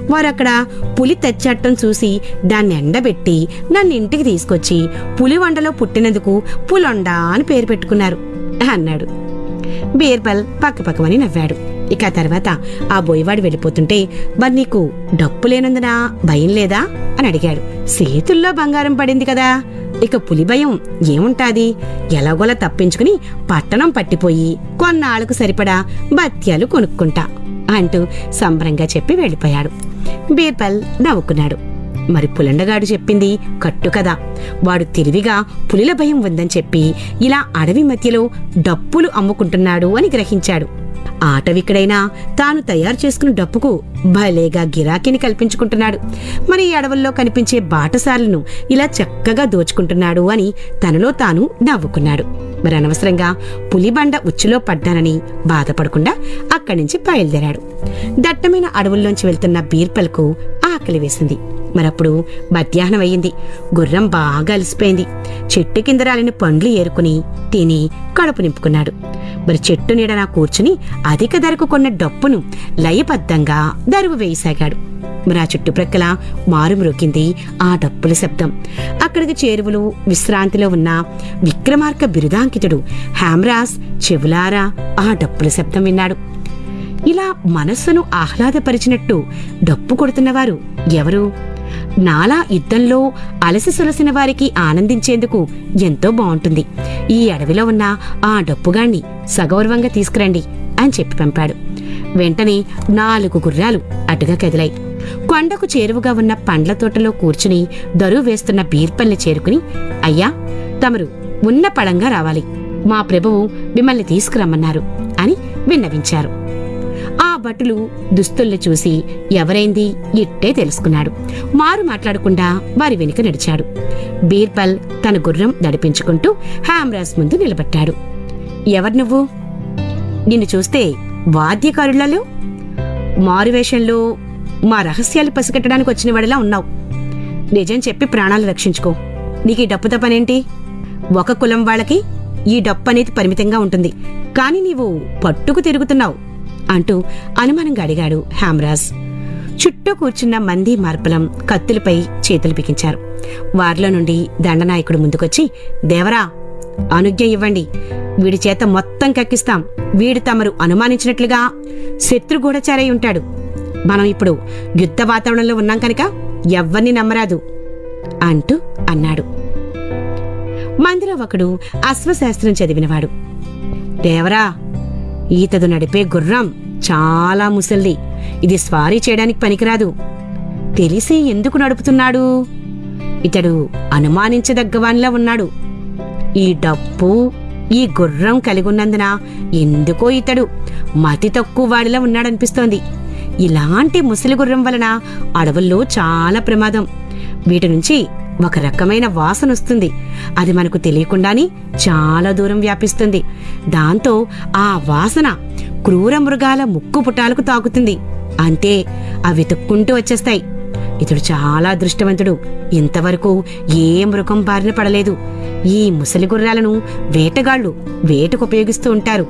వారు అక్కడ పులి తెచ్చట్టం చూసి దాన్ని ఎండబెట్టి నన్ను ఇంటికి తీసుకొచ్చి పులి వండలో పుట్టినందుకు పులొండ అని పేరు పెట్టుకున్నారు అన్నాడు బీర్బల్ పక్కపక్కమని నవ్వాడు ఇక ఆ తర్వాత ఆ బోయవాడు వెళ్ళిపోతుంటే మరి నీకు డప్పు లేనందున భయం లేదా అని అడిగాడు చేతుల్లో బంగారం పడింది కదా ఇక పులి భయం ఏముంటాది ఎలాగోలా తప్పించుకుని పట్టణం పట్టిపోయి కొన్నాళ్లకు సరిపడా బత్యాలు కొనుక్కుంటా అంటూ సంబరంగా చెప్పి వెళ్ళిపోయాడు బీర్బల్ నవ్వుకున్నాడు మరి పులండగాడు చెప్పింది కట్టు కదా వాడు తెలివిగా పులిల భయం ఉందని చెప్పి ఇలా అడవి మధ్యలో డప్పులు అమ్ముకుంటున్నాడు అని గ్రహించాడు ఆటవిక్కడైనా తాను తయారు చేసుకున్న డప్పుకు భలేగా గిరాకీని కల్పించుకుంటున్నాడు మరి ఈ అడవుల్లో కనిపించే బాటసార్లను ఇలా చక్కగా దోచుకుంటున్నాడు అని తనలో తాను నవ్వుకున్నాడు మరి అనవసరంగా పులిబండ ఉచ్చులో పడ్డానని బాధపడకుండా అక్కడి నుంచి బయలుదేరాడు దట్టమైన అడవుల్లోంచి వెళ్తున్న బీర్పల్కు ఆకలి వేసింది మరప్పుడు మధ్యాహ్నం అయ్యింది గుర్రం బాగా అలసిపోయింది చెట్టు కింద రాలిన పండ్లు ఏరుకుని తిని కడుపు నింపుకున్నాడు మరి చెట్టు నీడన కూర్చుని అధిక ధరకు కొన్న డప్పును లయబద్ధంగా దరువు వేయసాగాడు మరి ఆ చుట్టుప్రక్కల మారుమ్రోగింది ఆ డప్పుల శబ్దం అక్కడికి చేరువలు విశ్రాంతిలో ఉన్న విక్రమార్క బిరుదాంకితుడు హ్యామ్రాస్ చెవులారా ఆ డప్పుల శబ్దం విన్నాడు ఇలా మనస్సును ఆహ్లాదపరిచినట్టు డప్పు కొడుతున్నవారు ఎవరు నాలా యుద్ధంలో అలసి సొలసిన వారికి ఆనందించేందుకు ఎంతో బాగుంటుంది ఈ అడవిలో ఉన్న ఆ డప్పుగాణ్ణి సగౌరవంగా తీసుకురండి అని చెప్పి పంపాడు వెంటనే నాలుగు గుర్రాలు అటుగా కదిలాయి కొండకు చేరువగా ఉన్న పండ్ల తోటలో కూర్చుని దరువు వేస్తున్న బీర్పల్ని చేరుకుని అయ్యా తమరు ఉన్న పళంగా రావాలి మా ప్రభువు మిమ్మల్ని తీసుకురమ్మన్నారు అని విన్నవించారు ఆ భటులు దుస్తుల్ని చూసి ఎవరైంది ఇట్టే తెలుసుకున్నాడు మారు మాట్లాడకుండా వారి వెనుక నడిచాడు బీర్బల్ తన గుర్రం నడిపించుకుంటూ హామ్రాస్ ముందు నిలబట్టాడు ఎవరు నువ్వు నిన్ను చూస్తే వాద్యకారులలో మారువేషంలో మా రహస్యాలు పసిగట్టడానికి వచ్చిన వాడిలా ఉన్నావు నిజం చెప్పి ప్రాణాలు రక్షించుకో నీకు ఈ డప్పు తప్పనేంటి ఒక కులం వాళ్ళకి ఈ డప్పు అనేది పరిమితంగా ఉంటుంది కానీ నీవు పట్టుకు తిరుగుతున్నావు అంటూ అనుమానంగా అడిగాడు హ్యామ్రాజ్ చుట్టూ కూర్చున్న మంది మార్పలం కత్తులపై చేతులు బిగించారు వారిలో నుండి దండనాయకుడు ముందుకొచ్చి దేవరా అనుజ్ఞ ఇవ్వండి వీడి చేత మొత్తం కక్కిస్తాం వీడు తమరు అనుమానించినట్లుగా శత్రుగూఢచారై ఉంటాడు మనం ఇప్పుడు యుద్ధ వాతావరణంలో ఉన్నాం కనుక ఎవ్వరిని నమ్మరాదు అంటూ అన్నాడు మందిలో ఒకడు అశ్వశాస్త్రం చదివినవాడు దేవరా ఈతదు నడిపే గుర్రం చాలా ముసల్ది ఇది స్వారీ చేయడానికి పనికిరాదు తెలిసి ఎందుకు నడుపుతున్నాడు ఇతడు అనుమానించదగ్గవానిలా ఉన్నాడు ఈ డప్పు ఈ గుర్రం కలిగున్నందున ఎందుకో ఇతడు మతి తక్కువ వాడిలా ఉన్నాడనిపిస్తోంది ఇలాంటి ముసలి గుర్రం వలన అడవుల్లో చాలా ప్రమాదం వీటి నుంచి ఒక రకమైన వాసన వస్తుంది అది మనకు తెలియకుండానే చాలా దూరం వ్యాపిస్తుంది దాంతో ఆ వాసన క్రూర మృగాల ముక్కు పుటాలకు తాకుతుంది అంతే అవి తుక్కుంటూ వచ్చేస్తాయి ఇతడు చాలా అదృష్టవంతుడు ఇంతవరకు ఏ మృగం బారిన పడలేదు ఈ ముసలి గుర్రాలను వేటగాళ్లు వేటకు ఉపయోగిస్తూ ఉంటారు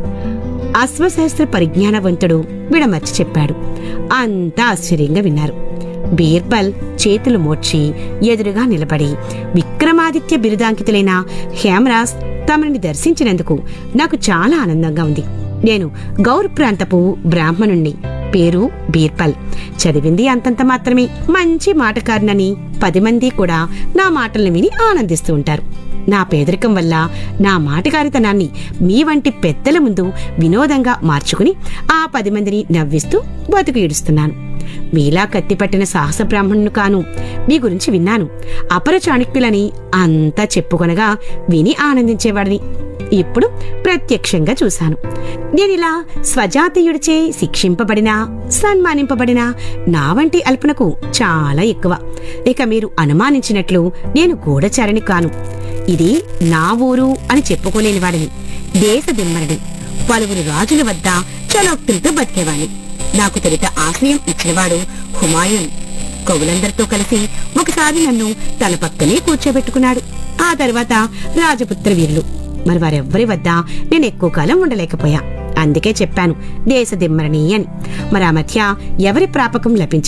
అశ్వశాస్త్ర పరిజ్ఞానవంతుడు విడమర్చి చెప్పాడు అంతా ఆశ్చర్యంగా విన్నారు బీర్బల్ చేతులు మోడ్చి ఎదురుగా నిలబడి విక్రమాదిత్య బిరుదాంకితులైన హేమరాజ్ తమని దర్శించినందుకు నాకు చాలా ఆనందంగా ఉంది నేను గౌర్ ప్రాంతపు బ్రాహ్మణుణ్ణి పేరు బీర్బల్ చదివింది అంతంత మాత్రమే మంచి మాటకారునని పది మంది కూడా నా మాటల్ని విని ఆనందిస్తూ ఉంటారు నా పేదరికం వల్ల నా మాటకారితనాన్ని మీ వంటి పెద్దల ముందు వినోదంగా మార్చుకుని ఆ పది మందిని నవ్విస్తూ బతుకు ఈడుస్తున్నాను మీలా కత్తిపట్టిన సాహస బ్రాహ్మణును కాను మీ గురించి విన్నాను అపర చాణక్యులని అంతా చెప్పుకొనగా విని ఆనందించేవాడిని ఇప్పుడు ప్రత్యక్షంగా చూశాను నేనిలా స్వజాతీయుడిచే శిక్షింపబడినా సన్మానింపబడినా నా వంటి అల్పనకు చాలా ఎక్కువ ఇక మీరు అనుమానించినట్లు నేను గూఢచారిని కాను ఇది నా ఊరు అని చెప్పుకోలేని వాడిని దేశ దిమ్మరిని పలువురు రాజుల వద్ద చలోక్తులతో బతికేవాణ్ణి నాకు తొలుత ఆశ్రయం ఇచ్చినవాడు హుమాయూన్ కవులందరితో కలిసి ఒకసారి నన్ను తన పక్కనే కూర్చోబెట్టుకున్నాడు ఆ తర్వాత రాజపుత్ర వీరులు మరి వారెవ్వరి వద్ద నేను ఎక్కువ కాలం ఉండలేకపోయా అందుకే చెప్పాను దేశ దిమ్మరణి అని మరి ఆ మధ్య ఎవరి ప్రాపకం లభించ